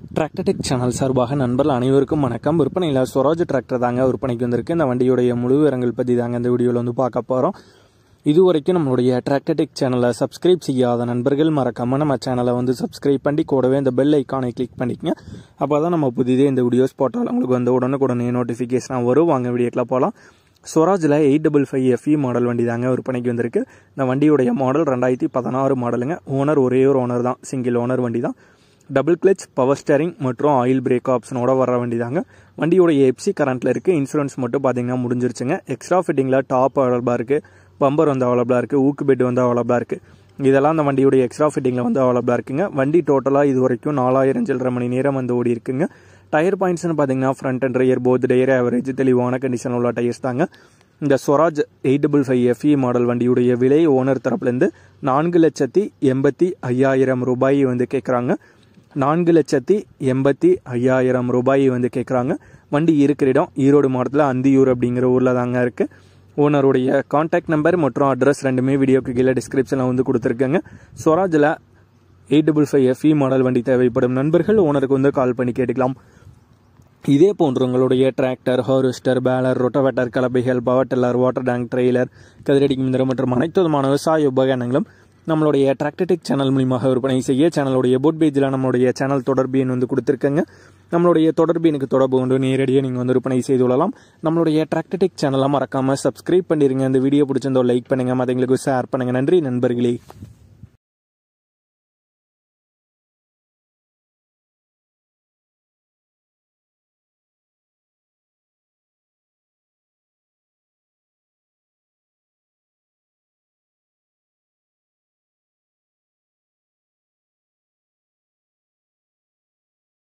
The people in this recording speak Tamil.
டிராக்டர்டெக் சேனல் சார்பாக நண்பர்கள் அனைவருக்கும் வணக்கம் விற்பனையில் ஸ்வராஜ் டிராக்டர் தாங்க விற்பனைக்கு வந்திருக்கு இந்த வண்டியுடைய முழு விவரங்கள் பற்றி தாங்க இந்த வீடியோவில் வந்து பார்க்க போகிறோம் இது வரைக்கும் நம்மளுடைய டிராக்டர்டெக் சேனலை சப்ஸ்கிரைப் செய்யாத நண்பர்கள் மறக்காம நம்ம சேனலை வந்து சப்ஸ்கிரைப் பண்ணி கூடவே இந்த பெல் ஐக்கானை கிளிக் பண்ணிக்கங்க அப்போ தான் நம்ம புதிதே இந்த வீடியோஸ் போட்டால் உங்களுக்கு வந்து உடனுக்குடனே நோட்டிஃபிகேஷனாக வரும் வாங்க வீடியோக்கில் போகலாம் ஸ்வராஜில் eight double five FE model வண்டி தாங்க விற்பனைக்கு வந்திருக்கு இந்த வண்டியுடைய மாடல் ரெண்டாயிரத்தி பதினாறு மாடலுங்க ஓனர் ஒரே ஒரு ஓனர் தான் சிங்கிள் ஓனர் வண்டி தான் டபுள் கிளச் பவர் ஸ்டேரிங் மற்றும் ஆயில் பிரேக் ஆப்ஷனோட வர வண்டி தாங்க வண்டியோடைய எப்சி கரண்ட்டில் இருக்குது இன்சூரன்ஸ் மட்டும் பார்த்தீங்கன்னா முடிஞ்சிருச்சுங்க எக்ஸ்ட்ரா ஃபிட்டிங்கில் டாப் அவைலபிளாக இருக்குது பம்பர் வந்து அவைலபிளாக இருக்குது ஊக்கு பெட் வந்து அவைலபிளாக இருக்குது இதெல்லாம் அந்த வண்டியோடைய எக்ஸ்ட்ரா ஃபிட்டிங்கில் வந்து அவைலபிளாக இருக்குங்க வண்டி டோட்டலாக இது வரைக்கும் நாலாயிரம் சில்லரை மணி நேரம் வந்து ஓடி இருக்குங்க டயர் பாயிண்ட்ஸ்னு பார்த்தீங்கன்னா front and rear both tyre average தெளிவான கண்டிஷன் உள்ள டயர்ஸ் தாங்க இந்த Swaraj eight double five FE model வண்டியுடைய விலை ஓனர் தரப்புலேருந்து நான்கு லட்சத்தி எண்பத்தி ஐயாயிரம் ரூபாய் வந்து கேட்குறாங்க நான்கு லட்சத்தி எண்பத்தி ஐயாயிரம் ரூபாய் வந்து கேட்குறாங்க வண்டி இருக்கிற இடம் ஈரோடு மாவட்டத்தில் அந்தியூர் அப்படிங்கிற ஊரில் தாங்க இருக்குது ஓனருடைய காண்டாக்ட் நம்பர் மற்றும் அட்ரஸ் ரெண்டுமே வீடியோக்கு கீழே டிஸ்கிரிப்ஷனில் வந்து கொடுத்துருக்கேங்க ஸ்வராஜில் eight double five FE model வண்டி தேவைப்படும் நண்பர்கள் ஓனருக்கு வந்து கால் பண்ணி கேட்டுக்கலாம் இதே போன்று உங்களுடைய டிராக்டர் ஹார்வெஸ்டர் பேலர் ரொட்டவேட்டர் கலப்பைகள் power tiller water tank trailer கதிரடி மிந்திரம் மற்றும் அனைத்து விதமான விவசாய உபகரணங்களும் நம்மளுடைய டிராக்டர்டெக் சேனல் மூலியமாக விற்பனை செய்ய சேனலுடைய போட் பேஜில் நம்மளுடைய சேனல் தொடர்பு எண் வந்து கொடுத்துருக்கங்க நம்மளுடைய தொடர்பு எனக்கு தொடர்பு கொண்டு நேரடியாக நீங்கள் வந்து விற்பனை செய்து கொள்ளலாம் நம்மளுடைய டிராக்டர்டெக் சேனலை மறக்காமல் சப்ஸ்கிரைப் பண்ணிடுங்க இந்த வீடியோ பிடிச்சிருந்தோ லைக் பண்ணுங்கள் மற்றவங்களுக்கு ஷேர் பண்ணுங்கள் நன்றி நண்பர்களே